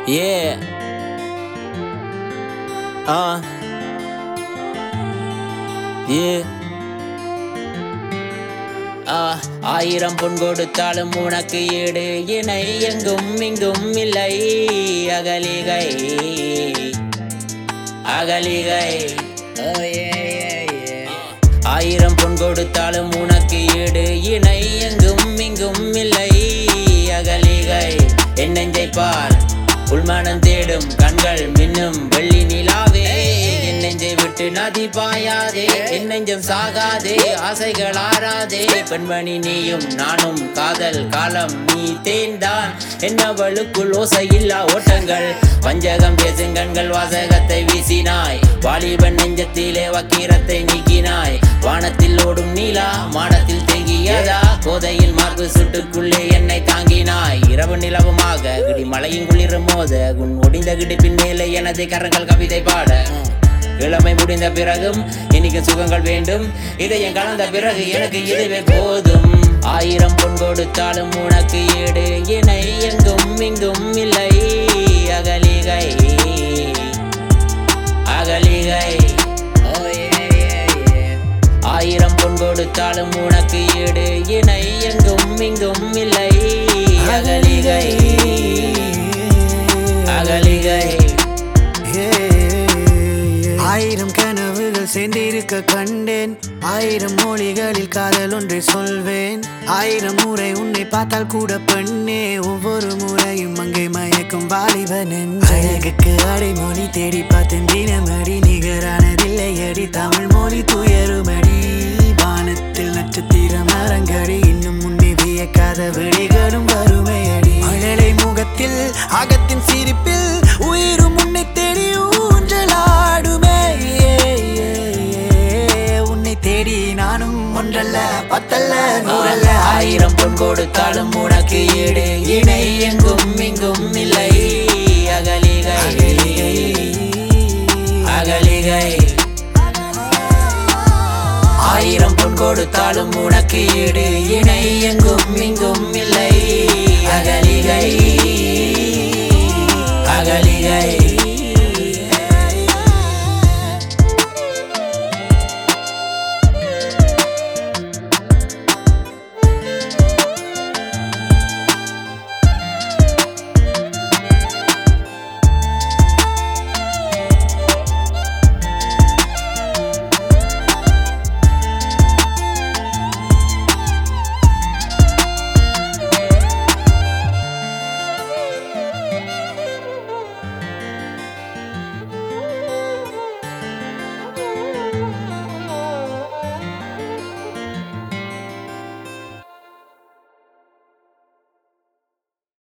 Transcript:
Yeah. Uh. Yeah. ஆ, ஆயிரம் பொன் கொடுத்தாலும் உனக்கு ஈடு இணை எங்கும் இங்கும் இல்லை அகலிகை அகலிகை Oh, yeah, yeah, yeah. ஆயிரம் பொன் கொடுத்தாலும் உனக்கு ஈடு இணை எங்கும் இங்கும் இல்லை அகலிகை என் நெஞ்சை பார் உள்மனம் தேடும் கண்கள் மின்னும் வெள்ளி நிலாவே என் நெஞ்சை விட்டு நதி பாயாதே என் நெஞ்சம் சாகாதே ஆசைகள் ஆறாதே பெண்மணி நீயும் நானும் காதல் காலம் நீ தேர்ந்தான் என்னவளுக்குள் ஓசையில்லா ஓட்டங்கள் வஞ்சகம் பேசும் கண்கள் வாசகத்தை வீசினாய் வாலிபன் நெஞ்சத்திலே வக்கீரத்தை நீக்கினாய் வானத்தில் ஓடும் நீலா மாடத்தில் தேங்கியதா கோதையில் மார்பு சுட்டுக்குள்ளே என்னை தாங்கினாய் இரவு நிலவுமாக கிடி மலையும் குளிரும் மோத உன் ஒடிந்த கிடிப்பின் மேலே எனது கரங்கள் கவிதை பாட இளமை முடிந்த பிறகும் எனக்கு சுகங்கள் வேண்டும் இதயம் கலந்த பிறகு எனக்கு இதுவே போதும் ஆயிரம் பொன் கொடுத்தாலும் உனக்கு ஈடு இணை எங்கும் இங்கும் இல்லை அகலிகை அகலிகை Oh, yeah, yeah, yeah. ஆயிரம் பொன் கொடுத்தாலும் உனக்கு ஈடு இணை எங்கும் இங்கும் இல்லை அகலிகை அகலிகை ஆயிரம் கனவுகள் சேர்ந்திருக்க கண்டேன் ஆயிரம் மொழிகளில் காதல் ஒன்றை சொல்வேன் ஆயிரம் முறை உன்னை பார்த்தால் கூட பெண்ணே ஒவ்வொரு முறையும் அங்கே மயக்கும் வாலிபன் அழகுக்கு அடைமொழி தேடி பார்த்தேன் தினமடி நிகரானதில்லை அடி தமிழ் மொழி துயருமடி வானத்தில் நட்சத்திர மரங்கடி இன்னும் முன்னே வியக்காத விழிகளும் வறுமை அடி மழலை முகத்தில் அகத்தின் சிரிப்பில் உயிரும் உன்னை தேடி ஊஞ்சலாடுமே ஏ, ஏ, ஏ. உன்னை தேடி நானும் ஒன்றல்ல பத்தல்ல நூறல்ல ஆயிரம் பொன் கொடுத்தாலும் உனக்கு ஈடு இணை எங்கும் இங்கும் இல்லை அகலிகை அகலிகை ஆயிரம் பொன் கொடுத்தாலும் உனக்கு ஈடு இணை எங்கும் இங்கும் இல்லை அகலிகை